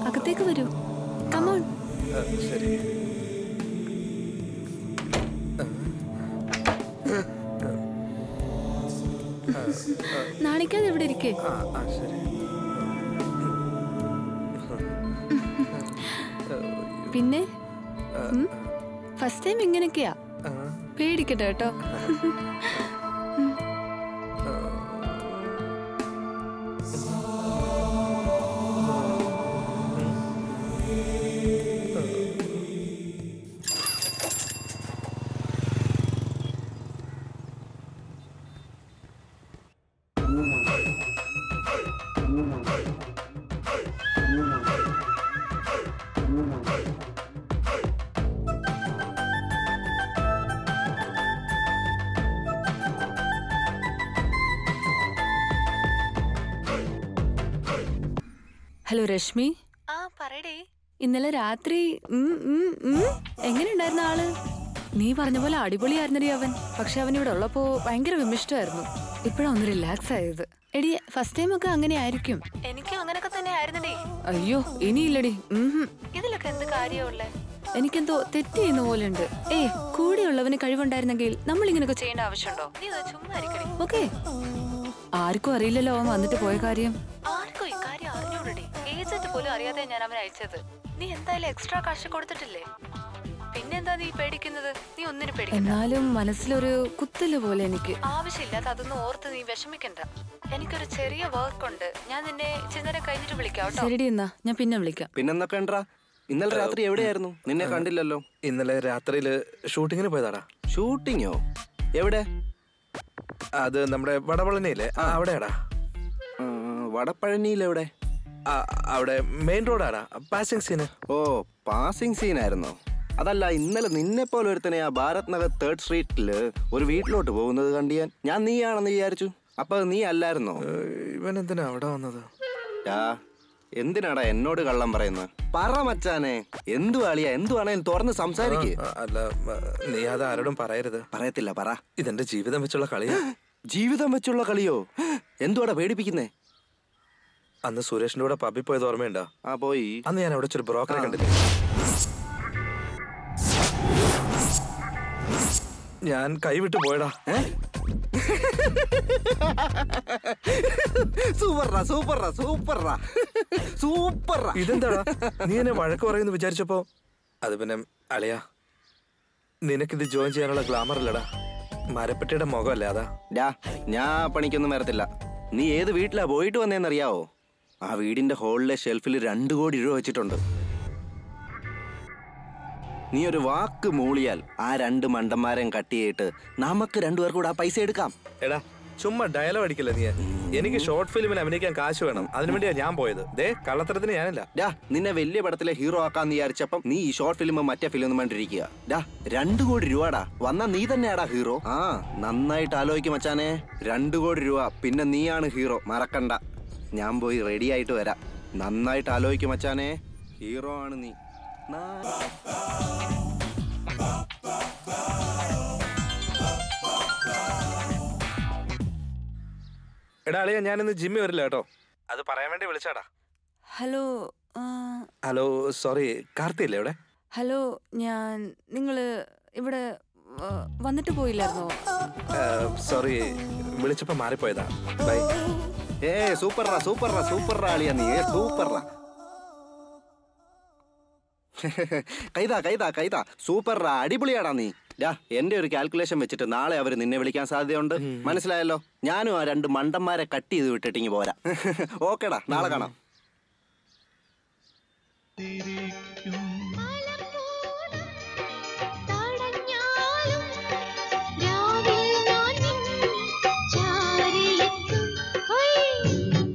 അകത്തേക്ക് വരൂ കമോൺ ആ, ശരി നാണിക്കാതെ ഇവിടെ ഇരിക്കേ ആ ആ ശരി പിന്നെ ഫസ്റ്റ് ടൈം ഇങ്ങനെയൊക്കെയാ ആ, പേടിക്കട്ടെ കേട്ടോ ഹലോ രശ്മി ആ പറയടേ ഇന്നലെ രാത്രി ഉം, ഉം, ഉം. എങ്ങനെയുണ്ടായിരുന്ന ആള് നീ പറഞ്ഞ പോലെ അടിപൊളിയായിരുന്നടി അവൻ പക്ഷെ അവൻ ഇവിടെ ഉള്ളപ്പോ ഭയങ്കര വിമിഷ്ടമായിരുന്നു ഇപ്പഴാ ഒന്ന് റിലാക്സ് ആയത് എടി ഫസ്റ്റ് ടൈം ഒക്കെ അങ്ങനെ ആയിരിക്കും എനിക്കും അങ്ങനൊക്കെ തന്നെ ആയിരുന്നടി അയ്യോ ഇനിയില്ലടി ഇതിലൊക്കെ എന്ത് കാര്യമുള്ളേ എനിക്കെന്തോ തെറ്റ് ചെയ്യുന്ന പോലെ ഉണ്ട് ഏ കൂടെയുള്ളവന് കഴിവുണ്ടായിരുന്നെങ്കിൽ നമ്മൾ ഇങ്ങനെയൊക്കെ ചെയ്യേണ്ട ആവശ്യമുണ്ടോ ഓക്കെ ആർക്കും അറിയില്ലല്ലോ അവൻ വന്നിട്ട് പോയ കാര്യം ആർക്കും ഇക്കാര്യം അറിഞ്ഞൂടടി ഏജന്റ് പോലും അറിയാതെ ഞാൻ അവനെ അയച്ചത് നീ എന്തായാലും എക്സ്ട്രാ കാശ് കൊടുത്തിട്ടില്ലേ പിന്നെന്താ നീ പേടിക്കുന്നത് നീ ഒന്നിനും പേടിക്കണ്ട എന്നാലും മനസ്സിലൊരു കുത്തല് പോലെ എനിക്ക് ആവശ്യമില്ലാത്ത അതൊന്നും ഓർത്ത് നീ വിഷമിക്കണ്ട എനിക്കൊരു ചെറിയ വർക്ക് ഉണ്ട് ഞാൻ നിന്നെ ചിന്നരെ കഴിഞ്ഞിട്ട് വിളിക്കാം ശരിടി എന്നാ ഞാൻ പിന്നെ വിളിക്കാം പിന്നെന്തൊക്കെ ഉണ്ടാ ഇന്നലെ രാത്രി എവിടെയായിരുന്നു നിന്നെ കണ്ടില്ലല്ലോ ഇന്നലെ രാത്രിയില് ഷൂട്ടിങ്ങിന് പോയതാടാ ഷൂട്ടിങ്ങോ എവിടെ അത് നമ്മുടെ വടവളനയില്ലേ ആ അവിടെയാടാ ആ, വടപ്പഴനിയിൽ എവിടെ ആ, അവിടെ മെയിൻ റോഡാടാ പാസിംഗ് സീന് ഓ പാസിംഗ് സീനായിരുന്നോ അതല്ല ഇന്നലെ നിന്നെ പോലെ ഒരുത്തനെ ആ ഭാരത് നഗർ തേർഡ് സ്ട്രീറ്റില് ഒരു വീട്ടിലോട്ട് പോകുന്നത് കണ്ട് ഞാൻ ഞാൻ നീയാണെന്ന് വിചാരിച്ചു അപ്പൊ അത് നീ അല്ലായിരുന്നോ ഇവൻ എന്തിനാ അവിടെ വന്നത് യാ എന്തിനാടാ എന്നോട് കള്ളം പറയുന്നത് പറ മച്ചാനെ എന്തു ആളിയാ എന്തുവാണേലും തുറന്ന് സംസാരിക്ക് ആ, അല്ല ആ, നീ അത് ആരോടും പറയരുത് പറയത്തില്ല പറ ഇതെന്റെ ജീവിതം വെച്ചുള്ള കളിയാ ജീവിതം വെച്ചുള്ള കളിയോ എന്തുവാടാ പേടിപ്പിക്കുന്നേ അന്ന് സുരേഷിന്റെ കൂടെ പബ്ബിൽ പോയത് ഓർമ്മയുണ്ടോ ആ പോയി അന്ന് ഞാൻ അവിടെ വെച്ചൊരു ബ്രോക്കറെ കണ്ടില്ലേ ഞാൻ കൈവിട്ട് പോയടാ സൂപ്പറാ സൂപ്പറാ സൂപ്പറാ സൂപ്പറാ ഇതെന്താടാ നീ എന്നെ വഴക്ക് പറയുന്നു വിചാരിച്ചപ്പോ അത് പിന്നെ അളിയാ നിനക്കിത് ജോയിൻ ചെയ്യാനുള്ള ഗ്ലാമർ അല്ലടാ മരപ്പെട്ടിയുടെ മുഖമല്ലേ അതാ ഡാ ഞാൻ ആ പണിക്കൊന്നും വരത്തില്ല നീ ഏത് വീട്ടിലാ പോയിട്ട് വന്നേന്നറിയാവോ ആ വീടിന്റെ ഹോളിലെ ഷെൽഫിൽ രണ്ടു കോടി രൂപ വെച്ചിട്ടുണ്ട് നീ ഒരു വാക്ക് മൂളിയാൽ ആ രണ്ട് മണ്ടന്മാരെയും കട്ട് ചെയ്തിട്ട് നമുക്ക് രണ്ടുപേർ കൂടെ ആ പൈസ എടുക്കാം എടാ ചുമ്മാ ഡയലോഗ് അടിക്കില്ല നീ എനിക്ക് ഷോർട്ട് ഫിലിമിൽ അഭിനയിക്കാൻ കാശ് വേണം അതിനു വേണ്ടിയാ ഞാൻ പോയത് ദേ കള്ളത്തരത്തിന് ഞാനില്ല ഡാ നിന്നെ വലിയ പടത്തിലെ ഹീറോ ആക്കാന്ന് വിചാരിച്ചപ്പം നീ ഈ ഷോർട്ട് ഫിലിം മറ്റേ ഫിലിം ഒന്നും വേണ്ടിരിക്കുക ഡാ രണ്ടു കോടി രൂപടാ വന്നാ നീ തന്നെയാടാ ഹീറോ ആ നന്നായിട്ട് ആലോചിക്കും മച്ചാനെ രണ്ടു കോടി രൂപ പിന്നെ നീയാണ് ഹീറോ മറക്കണ്ട ഞാൻ പോയി റെഡി ആയിട്ട് വരാം നന്നായിട്ട് ആലോചിക്കും മച്ചാനെ ഹീറോ ആണ് നീ നാ- എടാ അളിയാ ഞാനിന്ന് ജിമ്മി വരില്ല കേട്ടോ അത് പറയാൻ വേണ്ടി വിളിച്ചാടാ ഹലോ ആ, ഹലോ സോറി കാർത്തി അല്ലേ ഇവിടെ ഹലോ ഞാൻ നിങ്ങള് ഇവിടെ ആ, വന്നിട്ട് പോയില്ലായിരുന്നോ സോറി വിളിച്ചപ്പോ മാറിപ്പോയതാ ബൈ ഏ സൂപ്പറാ സൂപ്പറാ സൂപ്പറാ ആളിയാ നീ ഏ സൂപ്പറാ കൈതാ കൈതാ കൈതാ സൂപ്പറാ അടിപൊളിയാടാ നീ ഡാ എന്റെ ഒരു കാൽക്കുലേഷൻ വെച്ചിട്ട് നാളെ അവർ നിന്നെ വിളിക്കാൻ സാധ്യതയുണ്ട് മനസ്സിലായല്ലോ ഞാനും ആ രണ്ട് മണ്ടന്മാരെ കട്ട് ചെയ്ത് വിട്ടിട്ടിങ്ങി പോരാ ഓക്കേടാ നാളെ കാണാം തടഞ്ഞാലും രാവിൽ ഞാൻ നിൻ ചാരിയെത്തും ഹൊയ്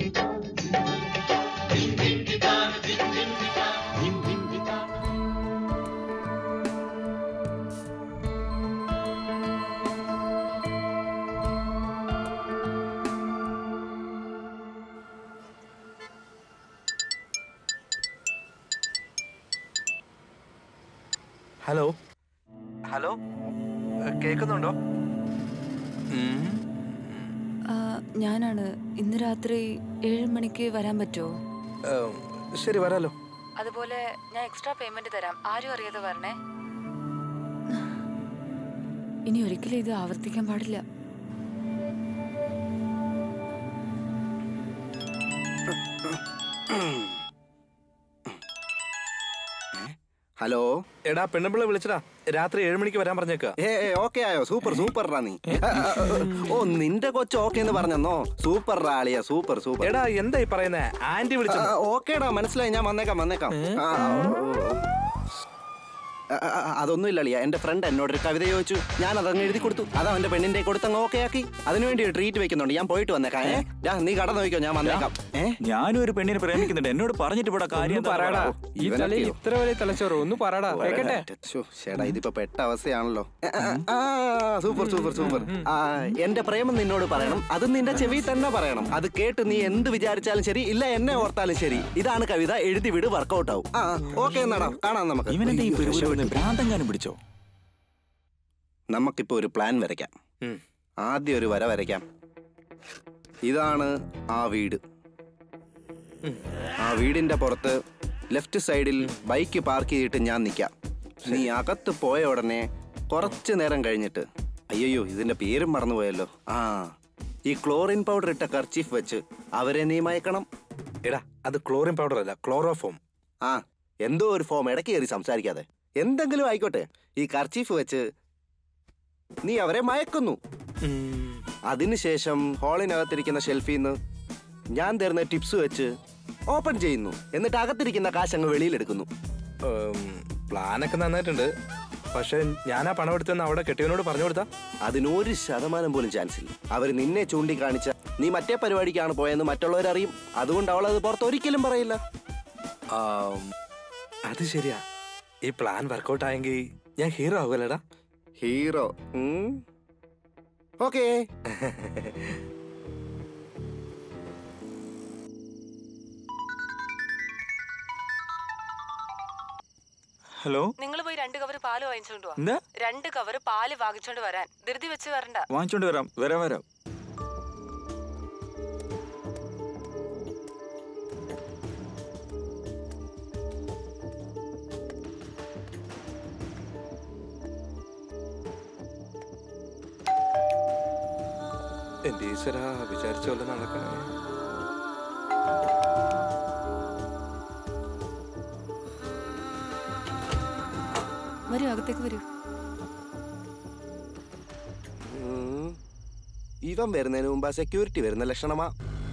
ഹലോ ഹലോ കേൾക്കുന്നുണ്ടോ ആ, ഞാനാണ് ഇന്ന് രാത്രി ഏഴ് മണിക്ക് വരാൻ പറ്റുമോ ശരി വരാലോ അതുപോലെ ഞാൻ എക്സ്ട്രാ പേയ്മെന്റ് തരാം ആരും അറിയാതെ വരണേ ഇനി ഒരിക്കലും ഇത് ആവർത്തിക്കാൻ പാടില്ല ഹലോ എടാ പെണ്ണുമ്പിള്ള വിളിച്ചടാ രാത്രി ഏഴ് മണിക്ക് വരാൻ പറഞ്ഞേക്ക ഏ ഓക്കെ ആയോ സൂപ്പർ സൂപ്പർ റാ നീ ആ, ആ, ആ, ഓ നിന്റെ കൊച്ചു ഓക്കെ എന്ന് പറഞ്ഞെന്നോ സൂപ്പർ റാ അളിയ സൂപ്പർ സൂപ്പർ എടാ എന്താ ഈ പറയുന്നേ ആന്റി വിളിച്ചു ഓക്കേടാ മനസ്സിലായി ഞാൻ വന്നേക്കാം വന്നേക്കാം ആ, ഓ, ഓ. ആ, ആ, ആ, അതൊന്നുമില്ല അളിയ എന്റെ ഫ്രണ്ട് എന്നോട് ഒരു കവിത ചോദിച്ചു ഞാൻ അതങ്ങ് എഴുതി കൊടുത്തു അത് അവന്റെ പെണ്ണിന്റെ കൊടുത്തങ്ങ് ഓക്കെ ആക്കി അതിനുവേണ്ടി ഒരു ട്രീറ്റ് വെക്കുന്നുണ്ട് ഞാൻ പോയിട്ട് വന്നേക്കാം ഏ ഡാ, നീ കട നോക്കിക്കോ ഞാൻ വന്നേക്കാം ഏ ഞാനും ഒരു പെണ്ണിനെ പ്രേമിക്കുന്നുണ്ട് എന്നോട് പറഞ്ഞിട്ട് ഇവിടെ കാര്യം എന്താ പറയടാ പറയടാ? ഈ തലയിൽ ഇത്ര വലിയ തലച്ചോറ് ഒന്ന് പറയടാ കേക്കട്ടെ ശ്ശോ, ചേട്ടാ ഇതിപ്പോ പെട്ട അവസ്ഥയാണല്ലോ ആ, സൂപ്പർ സൂപ്പർ സൂപ്പർ ആ, എന്റെ പ്രേമം നിന്നോട് പറയണം അത് നിന്റെ ചെവി തന്നെ പറയണം അത് കേട്ട് നീ എന്ത് വിചാരിച്ചാലും ശരി ഇല്ല എന്നെ ഓർത്താലും ശരി ഇതാണ് കവിത എഴുതി വിട് വർക്കൗട്ട് ആവും ആ ഓക്കെ എന്നാടാ കാണാം നമുക്ക് ഇവനെന്താ ഈ അയ്യോ, പെരുവിനെ രക്ഷപ്പെട്ടു. ഭ്രാന്തങ്കാനും പിടിച്ചോ നമുക്കിപ്പോ ഒരു പ്ലാൻ വരയ്ക്കാം ഉം. ആദ്യം ഒരു വര വരയ്ക്കാം ഇതാണ് ആ വീട് ഉം. ആ വീടിന്റെ പുറത്ത് ലെഫ്റ്റ് സൈഡിൽ ബൈക്ക് പാർക്ക് ചെയ്തിട്ട് ഞാൻ നിൽക്കാം നീ അകത്ത് പോയ ഉടനെ കുറച്ച് നേരം കഴിഞ്ഞിട്ട് അയ്യോ ഇതിന്റെ പേരും മറന്നുപോയല്ലോ ആ ഈ ക്ലോറിൻ പൗഡർ ഇട്ട കർച്ചീഫ് വെച്ച് അവരെ നീ മയക്കണം എടാ അത് ക്ലോറിൻ പൗഡർ അല്ല ക്ലോറോഫോം ആ എന്തോ ഒരു ഫോം ഇടയ്ക്ക് കയറി സംസാരിക്കാതെ എന്തെങ്കിലും ആയിക്കോട്ടെ ഈ കർച്ചീഫ് വെച്ച് നീ അവരെ മയക്കുന്നു അതിനുശേഷം ഹാളിനകത്തിരിക്കുന്ന ഷെൽഫിൽ നിന്ന് ഞാൻ തരുന്ന ടിപ്സ് വെച്ച് ഓപ്പൺ ചെയ്യുന്നു എന്നിട്ട് അകത്തിരിക്കുന്ന കാശ് അങ്ങ് വെളിയിലെടുക്കുന്നു പ്ലാനൊക്കെ നന്നായിട്ടുണ്ട് പക്ഷെ ഞാൻ ആ പണം എടുത്തെന്ന് അവിടെ കെട്ടിയവനോട് പറഞ്ഞു കൊടുത്താ അതിനൊരു ശതമാനം പോലും ചാൻസ് ഇല്ല അവർ നിന്നെ ചൂണ്ടിക്കാണിച്ച നീ മറ്റേ പരിപാടിക്കാണ് പോയെന്ന് മറ്റുള്ളവരറിയും അതുകൊണ്ട് അവൾ അത് പുറത്ത് ഒരിക്കലും പറയില്ല ആം, അത് ശരിയാ ഈ പ്ലാൻ വർക്കൗട്ട് ആയെങ്കിൽ ഞാൻ ഹീറോ ആകുമല്ലടാ ഹീറോ ഓക്കേ ഹലോ നിങ്ങൾ പോയി രണ്ട് കവർ പാല് വാങ്ങിച്ചോണ്ട് വാ എന്താ രണ്ട് കവർ പാല് വാങ്ങിച്ചോണ്ട് വരാൻ ധൃതി വെച്ച് വരണ്ട വാങ്ങിച്ചോണ്ട് വരാം വരാം വരാം എന്റെ ഈശ്വര വിചാരിച്ച പോലെ നടക്കണേ വരൂ അകത്തേക്ക് വരൂ ഉം. ഇവൻ വരുന്നതിന് മുമ്പ് സെക്യൂരിറ്റി വരുന്ന ലക്ഷണമാ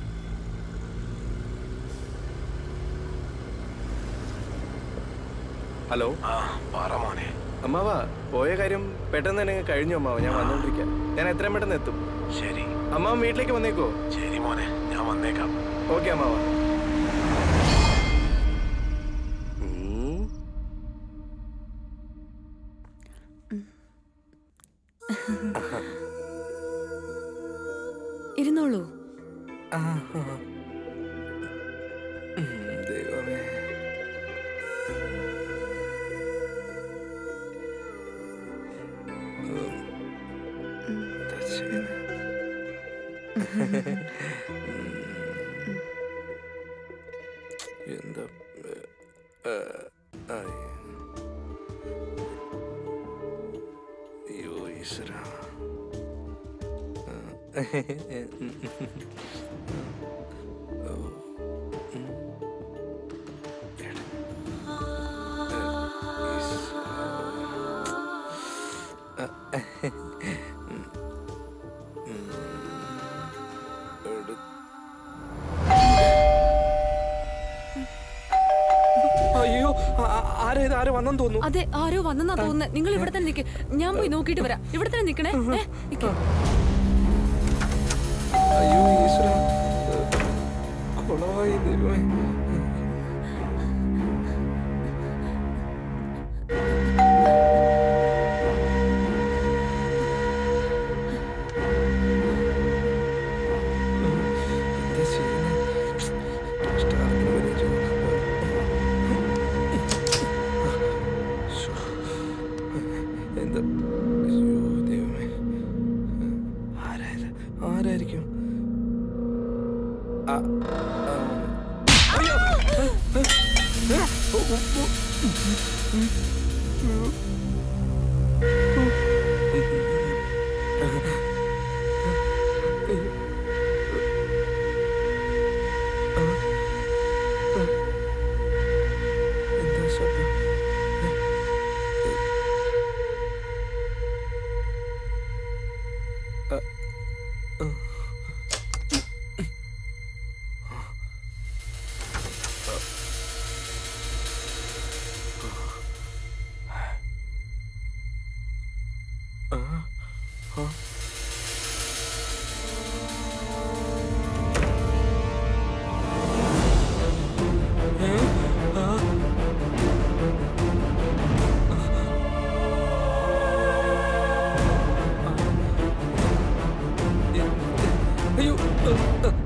ഹലോ അമ്മാവ പോയ കാര്യം പെട്ടെന്ന് തന്നെ അങ്ങ് കഴിഞ്ഞു അമ്മാവ ഞാൻ വന്നോണ്ടിരിക്കാം ഞാൻ എത്രയും പെട്ടെന്ന് എത്തും ശരി അമ്മാവൻ വീട്ടിലേക്ക് വന്നേക്കോ ശരി മോനെ ഞാൻ വന്നേക്കാം ഓക്കെ അമ്മാവ ഉം. ഇരുന്നോളൂ ആ, ആ. ഉം, ദൈവമേ ഉം. എന്താ ചെയ്യുന്നെ? ഉം. എന്താ ഏ, ആ, അയ്യോ ഈശ്വര അയ്യോ ആരാ ഇത് ആരോ വന്നെന്ന് തോന്നുന്നു അതെ ആരോ വന്നെന്നാ തോന്നുന്നത് നിങ്ങൾ ഇവിടെ തന്നെ നിൽക്ക് ഞാൻ പോയി നോക്കിയിട്ട് വരാം ഇവിടെ തന്നെ നിൽക്കണേ ഏ, നിക്ക്. അയ്യോ ഈശ്വര കുളമായി ദൈവമേ എന്താ ചെയ്യുന്നെ? സ്റ്റാർട്ടിങ് വരെ ചെയ്തു. ശ്ശോ. എന്താ അയ്യോ ദൈവമേ ആരായത് ആരായിരിക്കും ആ, ആ. അയ്യോ എന്താ ശബ്ദം അയ്യോ